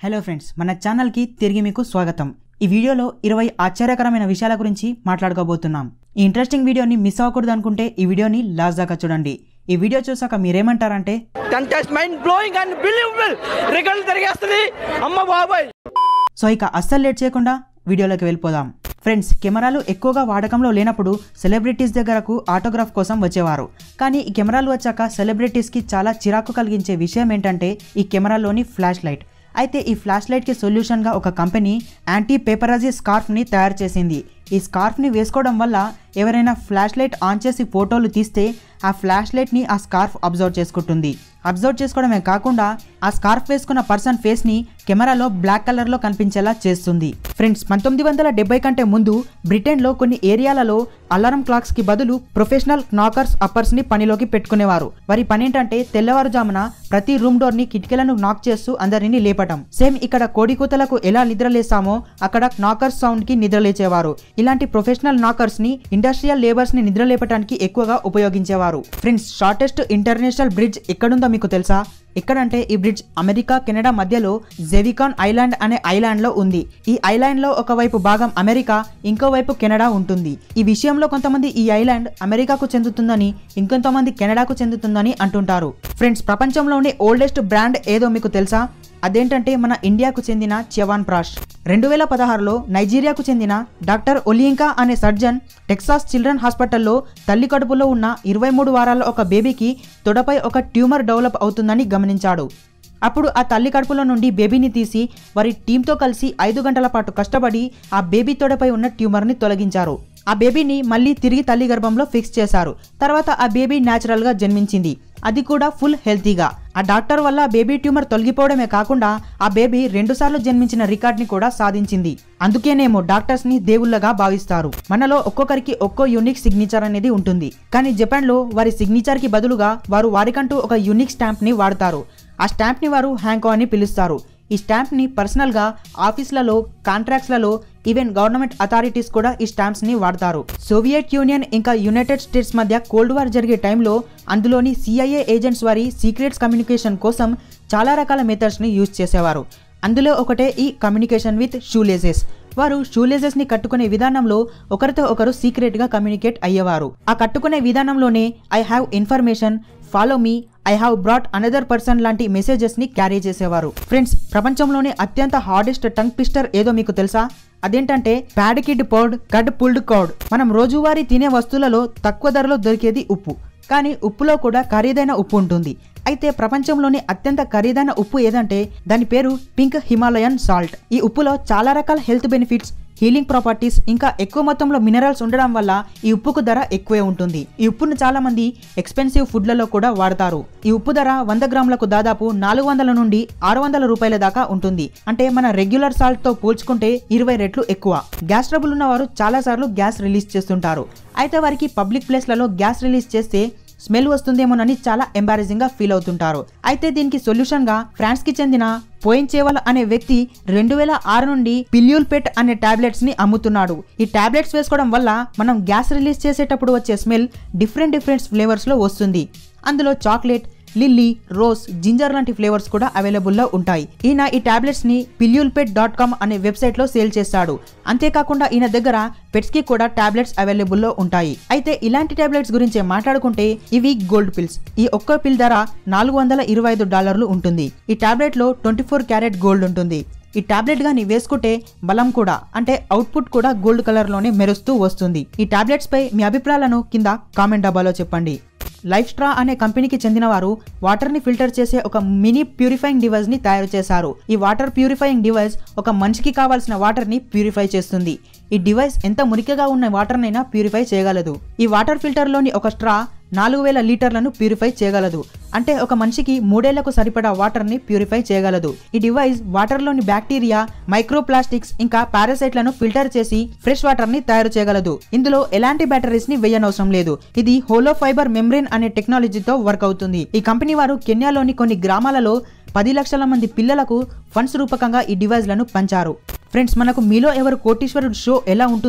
hello friends మన ఛానల్కి తిరిగి మీకు స్వాగతం ఈ వీడియోలో ఇరవై ఆశ్చర్యకరమైన విషయాల గురించి మాట్లాడుకోబోతున్నాం ఈ ఇంట్రెస్టింగ్ వీడియోని మిస్ అవ్వకూడదు అనుకుంటే ఈ వీడియోని లాస్ట్ దాకా చూడండి ఈ వీడియో చూసాక మీరేమంటారంటే contest mind blowing unbelievable రికల్ తిరిగేస్తుంది అమ్మ బాబాయ్ సో ఇక అస్సలు లేట్ చేయకుండా వీడియోలోకి వెళ్ళిపోదాం ఫ్రెండ్స్ కెమెరాలు ఎక్కువగా వాడకంలో లేనప్పుడు సెలబ్రిటీస్ దగ్గరకు ఆటోగ్రాఫ్ కోసం వచ్చేవారు కానీ ఈ కెమెరాలు వచ్చాక సెలబ్రిటీస్కి చాలా చిరాకు కలిగించే విషయం ఏంటంటే ఈ కెమెరాలోని ఫ్లాష్ లైట్ అయితే ఈ ఫ్లాష్ లైట్కి సొల్యూషన్గా ఒక కంపెనీ యాంటీ పేపరాజీ స్కార్ఫ్ని తయారు చేసింది ఈ స్కార్ఫ్ని వేసుకోవడం వల్ల ఎవరైనా ఫ్లాష్ లైట్ ఆన్ చేసి ఫోటోలు తీస్తే ఆ ఫ్లాష్ లైట్ని ఆ స్కార్ఫ్ అబ్జర్వ్ చేసుకుంటుంది అబ్జర్వ్ చేసుకోవడమే కాకుండా ఆ స్కార్ఫ్ వేసుకున్న పర్సన్ ఫేస్ని కెమెరాలో బ్లాక్ కలర్లో కనిపించేలా చేస్తుంది ఫ్రెండ్స్ పంతొమ్మిది వందల డెబ్బై కంటే ముందు బ్రిటన్లో కొన్ని ఏరియాలలో అలారం క్లాక్స్కి బదులు ప్రొఫెషనల్ నాకర్స్ అప్పర్స్ని పనిలోకి పెట్టుకునేవారు వారి పని ఏంటంటే తెల్లవారుజామున ప్రతి రూమ్ డోర్ని కిటికీలను నాక్ చేస్తూ అందరినీ లేపటం సేమ్ ఇక్కడ కోడికూతలకు ఎలా నిద్రలేస్తామో అక్కడ నాకర్స్ సౌండ్కి నిద్రలేచేవారు ఇలాంటి ప్రొఫెషనల్ నాకర్స్ ని ఇండస్ట్రియల్ లేబర్స్ ని నిద్రలేపడానికి ఎక్కువగా ఉపయోగించేవారు ఫ్రెండ్స్ షార్టెస్ట్ ఇంటర్నేషనల్ బ్రిడ్జ్ ఎక్కడుందో మీకు తెలుసా ఎక్కడంటే ఈ బ్రిడ్జ్ అమెరికా కెనడా మధ్యలో జెవికాన్ ఐలాండ్ అనే ఐలాండ్ లో ఉంది ఈ ఐలాండ్ లో ఒకవైపు భాగం అమెరికా ఇంకోవైపు కెనడా ఉంటుంది ఈ విషయంలో కొంతమంది ఈ ఐలాండ్ అమెరికాకు చెందుతుందని ఇంకొంతమంది కెనడాకు చెందుతుందని అంటుంటారు ఫ్రెండ్స్ ప్రపంచంలోని ఓల్డెస్ట్ బ్రాండ్ ఏదో మీకు తెలుసా అదేంటంటే మన ఇండియాకు చెందిన చెవాన్ ప్రాష్ రెండు వేల పదహారులో నైజీరియాకు చెందిన డాక్టర్ ఒలియంకా అనే సర్జన్ టెక్సాస్ చిల్డ్రన్ హాస్పిటల్లో తల్లి కడుపులో ఉన్న ఇరవై మూడు వారాల ఒక బేబీకి తొడపై ఒక ట్యూమర్ డెవలప్ అవుతుందని గమనించాడు అప్పుడు ఆ తల్లి కడుపులో నుండి బేబీని తీసి వారి టీంతో కలిసి ఐదు గంటల పాటు కష్టపడి ఆ బేబీ తొడపై ఉన్న ట్యూమర్ని తొలగించారు ఆ బేబీని మళ్ళీ తిరిగి తల్లి గర్భంలో ఫిక్స్ చేశారు తర్వాత ఆ బేబీ న్యాచురల్గా జన్మించింది అది కూడా ఫుల్ హెల్తీగా ఆ డాక్టర్ వల్ల బేబీ ట్యూమర్ తొలగిపోవడమే కాకుండా ఆ బేబీ రెండుసార్లు జన్మించిన రికార్డ్ని కూడా సాధించింది అందుకేనేమో డాక్టర్స్ ని దేవుళ్ళగా భావిస్తారు మనలో ఒక్కొక్కరికి ఒక్కో యూనిక్ సిగ్నేచర్ అనేది ఉంటుంది కానీ జపాన్లో వారి సిగ్నేచర్ కి బదులుగా వారు వారికంటూ ఒక యూనిక్ స్టాంప్ ని వాడతారు ఆ స్టాంప్ ని వారు హ్యాంకో అని పిలుస్తారు ఈ స్టాంప్ ని పర్సనల్ గా ఆఫీసులలో కాంట్రాక్ట్స్లలో ఈవెన్ గవర్నమెంట్ అథారిటీస్ కూడా ఈ స్టాంప్స్ ని వాడతారు సోవియట్ యూనియన్ ఇంకా యునైటెడ్ స్టేట్స్ మధ్య కోల్డ్ వార్ జరిగే టైంలో అందులోని సిఐఏ ఏజెంట్స్ వారి సీక్రెట్స్ కమ్యూనికేషన్ కోసం చాలా రకాల మెథడ్స్ ని యూజ్ చేసేవారు అందులో ఒకటే ఈ కమ్యూనికేషన్ విత్ షూలేజెస్ వారు షూలేజెస్ ని కట్టుకునే విధానంలో ఒకరితో ఒకరు సీక్రెట్ గా కమ్యూనికేట్ అయ్యేవారు ఆ కట్టుకునే విధానంలోనే I have information follow me I have brought another person లాంటి మెసేజెస్ ని క్యారీ చేసేవారు ఫ్రెండ్స్ ప్రపంచంలోనే అత్యంత హార్డెస్ట్ టంగ్ ట్విస్టర్ ఏదో మీకు తెలుసా అదేంటంటే pad kid poured curd pulled cod మనం రోజువారీ తినే వస్తువులలో తక్కువ ధరలో దొరికేది ఉప్పు కానీ ఉప్పులో కూడా ఖరీదైన ఉప్పు ఉంటుంది అయితే ప్రపంచంలోని అత్యంత ఖరీదైన ఉప్పు ఏదంటే దాని పేరు పింక్ హిమాలయన్ సాల్ట్ ఈ ఉప్పులో చాలా రకాల హెల్త్ బెనిఫిట్స్ హీలింగ్ ప్రాపర్టీస్ ఇంకా ఎక్కువ మొత్తంలో మినరల్స్ ఉండడం వల్ల ఈ ఉప్పుకు ధర ఎక్కువే ఉంటుంది ఈ ఉప్పును చాలా మంది ఎక్స్పెన్సివ్ ఫుడ్లలో కూడా వాడతారు ఈ ఉప్పు ధర వంద గ్రాములకు దాదాపు నాలుగు వందల నుండి ఆరు వందల రూపాయల దాకా ఉంటుంది అంటే మన రెగ్యులర్ సాల్ట్ తో పోల్చుకుంటే ఇరవై రెట్లు ఎక్కువ గ్యాస్ ట్రబుల్ ఉన్నవారు చాలా సార్లు గ్యాస్ రిలీజ్ చేస్తుంటారు అయితే వారికి పబ్లిక్ ప్లేస్లలో గ్యాస్ రిలీజ్ చేస్తే స్మెల్ వస్తుందేమోనని చాలా ఎంబారసింగ్ గా ఫీల్ అవుతుంటారు అయితే దీనికి సొల్యూషన్ గా ఫ్రాన్స్ కి చెందిన పోయిన్చేవల్ అనే వ్యక్తి రెండు వేల ఆరు నుండి పిల్యూల్ పెట్ అనే టాబ్లెట్స్ ని అమ్ముతున్నాడు ఈ టాబ్లెట్స్ వేసుకోవడం వల్ల మనం గ్యాస్ రిలీజ్ చేసేటప్పుడు వచ్చే స్మెల్ డిఫరెంట్ డిఫరెంట్ ఫ్లేవర్స్ లో వస్తుంది అందులో చాక్లెట్ లిల్లీ రోజ్ జింజర్ లాంటి ఫ్లేవర్స్ కూడా అవైలబుల్లో ఉంటాయి ఈయన ఈ టాబ్లెట్స్ ని పిల్యూల్పెట్ డాట్ కామ్ అనే వెబ్సైట్ లో సేల్ చేస్తాడు అంతేకాకుండా ఈయన దగ్గర పెట్స్ కి కూడా టాబ్లెట్స్ అవైలబుల్లో ఉంటాయి అయితే ఇలాంటి టాబ్లెట్స్ గురించి మాట్లాడుకుంటే ఇవి గోల్డ్ పిల్స్ ఈ ఒక్క పిల్ ధర నాలుగు వందల ఇరవై ఐదు డాలర్లు ఉంటుంది ఈ టాబ్లెట్ లో ట్వంటీ ఫోర్ క్యారెట్ గోల్డ్ ఉంటుంది ఈ టాబ్లెట్ గాని వేసుకుంటే బలం కూడా అంటే అవుట్పుట్ కూడా గోల్డ్ కలర్ లోనే మెరుస్తూ వస్తుంది ఈ టాబ్లెట్స్ పై మీ అభిప్రాయాలను కింద కామెంట్ డబ్బాలో చెప్పండి లైఫ్ స్ట్రా అనే కంపెనీకి చెందిన వారు వాటర్ ని ఫిల్టర్ చేసే ఒక మినీ ప్యూరిఫైయింగ్ డివైస్ ని తయారు చేశారు ఈ వాటర్ ప్యూరిఫైయింగ్ డివైస్ ఒక మనిషికి కావాల్సిన వాటర్ ని ప్యూరిఫై చేస్తుంది ఈ డివైస్ ఎంత మురికగా ఉన్న వాటర్ నైనా ప్యూరిఫై చేయగలదు ఈ వాటర్ ఫిల్టర్ లోని ఒక స్ట్రా నాలుగు వేల లీటర్లను ప్యూరిఫై చేయగలదు అంటే ఒక మనిషికి మూడేళ్లకు సరిపడా వాటర్ ని ప్యూరిఫై చేయగలదు ఈ డివైస్ వాటర్ లోని బ్యాక్టీరియా మైక్రోప్లాస్టిక్స్ ఇంకా పారాసైట్లను ఫిల్టర్ చేసి ఫ్రెష్ వాటర్ ని తయారు చేయగలదు ఇందులో ఎలాంటి బ్యాటరీస్ ని వేయనవసరం లేదు ఇది హోలో ఫైబర్ మెమ్బ్రెయిన్ అనే టెక్నాలజీతో వర్క్ అవుతుంది ఈ కంపెనీ వారు కెన్యాలోని కొన్ని గ్రామాలలో పది లక్షల మంది పిల్లలకు ఫండ్స్ రూపకంగా ఈ డివైస్లను పంచారు ఫ్రెండ్స్ మనకు మీలో ఎవరు కోటీశ్వరుడు షో ఎలా ఉంటుందో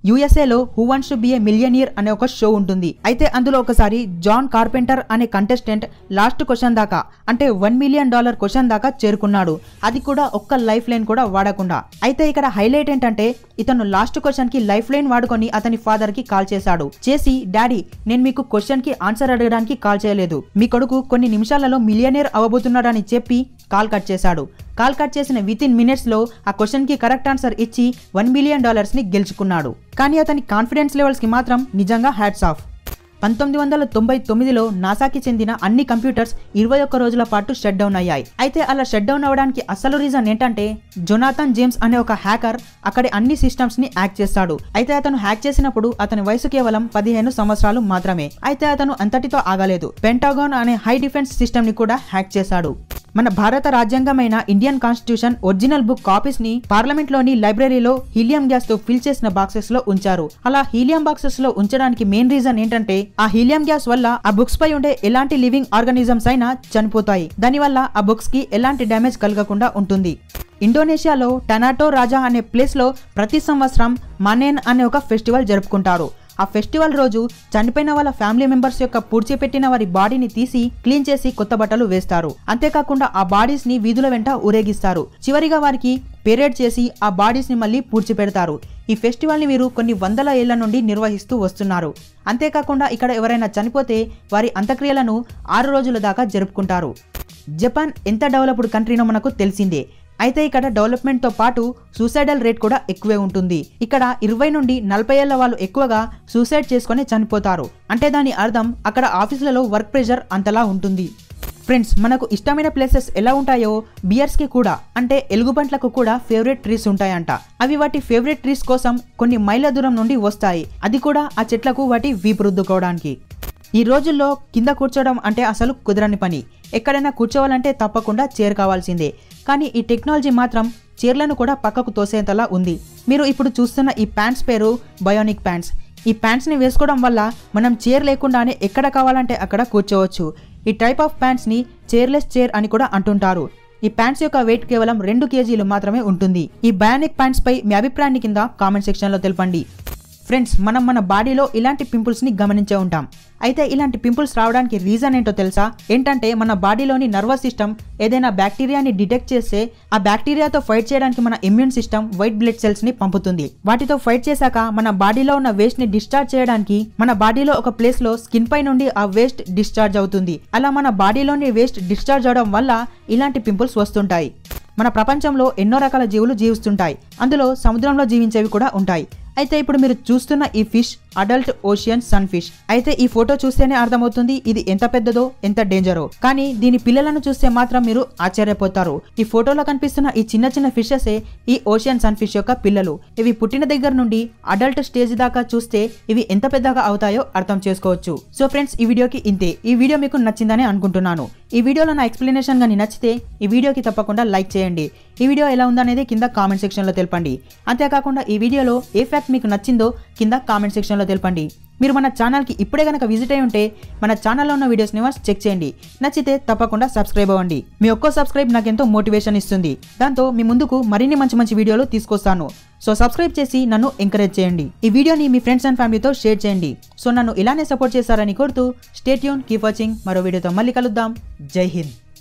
యుఎస్ఏలో who wants to be a millionaire అనే ఒక షో ఉంటుంది అయితే అందులో ఒకసారి జాన్ కార్పెంటర్ అనే కంటెస్టెంట్ లాస్ట్ క్వశ్చన్ దాకా అంటే వన్ మిలియన్ డాలర్ క్వశ్చన్ దాకా చేరుకున్నాడు అది కూడా ఒక్క లైఫ్ లైన్ కూడా వాడకుండా అయితే ఇక్కడ హైలైట్ ఏంటంటే ఇతను లాస్ట్ క్వశ్చన్ కి లైఫ్ లైన్ వాడుకొని అతని ఫాదర్ కి కాల్ చేశాడు చేసి డాడీ నేను మీకు క్వశ్చన్ కి ఆన్సర్ అడగడానికి కాల్ చేయలేదు మీ కొడుకు కొన్ని నిమిషాలలో మిలియనియర్ అవ్వబోతున్నాడని చెప్పి కాల్ కట్ చేశాడు కాల్ కట్ చేసిన విత్ ఇన్ మినిట్స్ లో ఆ క్వశ్చన్ కి కరెక్ట్ ఆన్సర్ ఇచ్చి వన్ మిలియన్ డాలర్స్ ని గెలుచుకున్నాడు కానీ అతని కాన్ఫిడెన్స్ లెవెల్స్ కి మాత్రం నిజంగా హ్యాట్స్ ఆఫ్ పంతొమ్మిది వందల తొంభై తొమ్మిదిలో నాసాకి చెందిన అన్ని కంప్యూటర్స్ ఇరవై ఒక్క రోజుల పాటు షట్ డౌన్ అయ్యాయి అయితే అలా షట్ డౌన్ అవ్వడానికి అసలు రీజన్ ఏంటంటే జొనాథన్ జేమ్స్ అనే ఒక హ్యాకర్ అక్కడి అన్ని సిస్టమ్స్ ని హ్యాక్ చేస్తాడు అయితే అతను హ్యాక్ చేసినప్పుడు అతని వయసు కేవలం పదిహేను సంవత్సరాలు మాత్రమే అయితే అతను అంతటితో ఆగలేదు పెంటాగాన్ అనే హై డిఫెన్స్ సిస్టమ్ ని కూడా హ్యాక్ చేశాడు మన భారత రాజ్యాంగమైన Indian constitution original book copies ని పార్లమెంట్ లోని లైబ్రరీలో హీలియం గ్యాస్ తో ఫిల్ చేసిన బాక్సెస్ లో ఉంచారు అలా హీలియం బాక్సెస్ లో ఉంచడానికి మెయిన్ రీజన్ ఏంటంటే ఆ హీలియం గ్యాస్ వల్ల ఆ బుక్స్ పై ఉండే ఎలాంటి లివింగ్ ఆర్గానిజమ్స్ అయినా చనిపోతాయి దానివల్ల ఆ బుక్స్ కి ఎలాంటి డ్యామేజ్ కలగకుండా ఉంటుంది ఇండోనేషియాలో టనాటో రాజా అనే ప్లేస్ లో ప్రతి సంవత్సరం మనేన్ అనే ఒక ఫెస్టివల్ జరుపుకుంటారు ఆ ఫెస్టివల్ రోజు చనిపోయిన వాళ్ళ ఫ్యామిలీ మెంబర్స్ యొక్క పూడ్చిపెట్టిన వారి బాడీని తీసి క్లీన్ చేసి కొత్త బట్టలు వేస్తారు అంతేకాకుండా ఆ బాడీస్ ని వీధుల వెంట ఊరేగిస్తారు చివరిగా వారికి పెరేడ్ చేసి ఆ బాడీస్ ని మళ్ళీ పూడ్చిపెడతారు ఈ ఫెస్టివల్ ని వీరు కొన్ని వందల ఏళ్ల నుండి నిర్వహిస్తూ వస్తున్నారు అంతేకాకుండా ఇక్కడ ఎవరైనా చనిపోతే వారి అంత్యక్రియలను ఆరు రోజుల దాకా జరుపుకుంటారు జపాన్ ఎంత డెవలప్డ్ కంట్రీనో మనకు తెలిసిందే అయితే ఇక్కడ డెవలప్మెంట్తో పాటు సూసైడల్ రేట్ కూడా ఎక్కువే ఉంటుంది ఇక్కడ ఇరవై నుండి నలభై ఏళ్ల వాళ్ళు ఎక్కువగా సూసైడ్ చేసుకొని చనిపోతారు అంటే దాని అర్థం అక్కడ ఆఫీసులలో వర్క్ ప్రెషర్ అంతలా ఉంటుంది ఫ్రెండ్స్ మనకు ఇష్టమైన ప్లేసెస్ ఎలా ఉంటాయో బియర్స్కి కూడా అంటే ఎలుగుబంట్లకు కూడా ఫేవరెట్ ట్రీస్ ఉంటాయంట అవి వాటి ఫేవరెట్ ట్రీస్ కోసం కొన్ని మైళ్ళ దూరం నుండి వస్తాయి అది కూడా ఆ చెట్లకు వాటి వీపు రుద్దుకోవడానికి ఈ రోజుల్లో కింద కూర్చోవడం అంటే అసలు కుదరని పని ఎక్కడైనా కూర్చోవాలంటే తప్పకుండా చైర్ కావాల్సిందే కానీ ఈ టెక్నాలజీ మాత్రం చైర్లను కూడా పక్కకు తోసేంతలా ఉంది మీరు ఇప్పుడు చూస్తున్న ఈ ప్యాంట్స్ పేరు బయోనిక్ ప్యాంట్స్ ఈ ప్యాంట్స్ని వేసుకోవడం వల్ల మనం చైర్ లేకుండానే ఎక్కడ కావాలంటే అక్కడ కూర్చోవచ్చు ఈ టైప్ ఆఫ్ ప్యాంట్స్ని చైర్లెస్ చైర్ అని కూడా అంటుంటారు ఈ ప్యాంట్స్ యొక్క వెయిట్ కేవలం రెండు కేజీలు మాత్రమే ఉంటుంది ఈ బయానిక్ ప్యాంట్స్ పై మీ అభిప్రాయాన్ని కింద కామెంట్ సెక్షన్లో తెలపండి ఫ్రెండ్స్ మనం మన బాడీలో ఇలాంటి పింపుల్స్ని గమనించే ఉంటాం అయితే ఇలాంటి పింపుల్స్ రావడానికి రీజన్ ఏంటో తెలుసా ఏంటంటే మన బాడీలోని నర్వస్ సిస్టమ్ ఏదైనా బ్యాక్టీరియాని డిటెక్ట్ చేస్తే ఆ బ్యాక్టీరియాతో ఫైట్ చేయడానికి మన immune system white blood cells ని పంపుతుంది వాటితో ఫైట్ చేశాక మన బాడీలో ఉన్న వేస్ట్ ని డిశ్చార్జ్ చేయడానికి మన బాడీలో ఒక ప్లేస్ లో స్కిన్ పై నుండి ఆ వేస్ట్ డిశ్చార్జ్ అవుతుంది అలా మన బాడీలోని వేస్ట్ డిశ్చార్జ్ అవడం వల్ల ఇలాంటి పింపుల్స్ వస్తుంటాయి మన ప్రపంచంలో ఎన్నో రకాల జీవులు జీవిస్తుంటాయి అందులో సముద్రంలో జీవించేవి కూడా ఉంటాయి అయితే ఇప్పుడు మీరు చూస్తున్న ఈ fish adult ocean sun fish అయితే ఈ ఫోటో చూస్తేనే అర్థమవుతుంది ఇది ఎంత పెద్దదో ఎంత డేంజరో కానీ దీని పిల్లలను చూస్తే మాత్రం మీరు ఆశ్చర్యపోతారు ఈ ఫోటోలో కనిపిస్తున్న ఈ చిన్న చిన్న ఫిషెసే ఈ ఓషియన్ సన్ ఫిష్ యొక్క పిల్లలు ఇవి పుట్టిన దగ్గర నుండి అడల్ట్ స్టేజ్ దాకా చూస్తే ఇవి ఎంత పెద్దగా అవుతాయో అర్థం చేసుకోవచ్చు సో ఫ్రెండ్స్ ఈ వీడియోకి ఇంతే ఈ వీడియో మీకు నచ్చిందని అనుకుంటున్నాను ఈ వీడియోలో నా ఎక్స్ప్లెనేషన్ కానీ నచ్చితే ఈ వీడియోకి తప్పకుండా లైక్ చేయండి ఈ వీడియో ఎలా ఉందనేది కింద కామెంట్ సెక్షన్లో తెలపండి అంతేకాకుండా ఈ వీడియోలో ఏ ఫ్యాక్ట్ మీకు నచ్చిందో కింద కామెంట్ సెక్షన్లో తెలపండి మీరు మన ఛానల్కి ఇప్పుడే కనుక విజిట్ అయి ఉంటే మన ఛానల్లో ఉన్న వీడియోస్ని వన్స్ చెక్ చేయండి నచ్చితే తప్పకుండా సబ్స్క్రైబ్ అవ్వండి మీ ఒక్కో సబ్స్క్రైబ్ నాకు ఎంతో మోటివేషన్ ఇస్తుంది దాంతో మీ ముందుకు మరిన్ని మంచి మంచి వీడియోలు తీసుకొస్తాను సో సబ్స్క్రైబ్ చేసి నన్ను ఎంకరేజ్ చేయండి ఈ వీడియోని మీ ఫ్రెండ్స్ అండ్ ఫ్యామిలీతో షేర్ చేయండి సో నన్ను ఇలానే సపోర్ట్ చేస్తారని కోరుతూ స్టేట్యూన్ కీప్ వాచింగ్ మరో వీడియోతో మళ్ళీ కలుద్దాం జై హింద్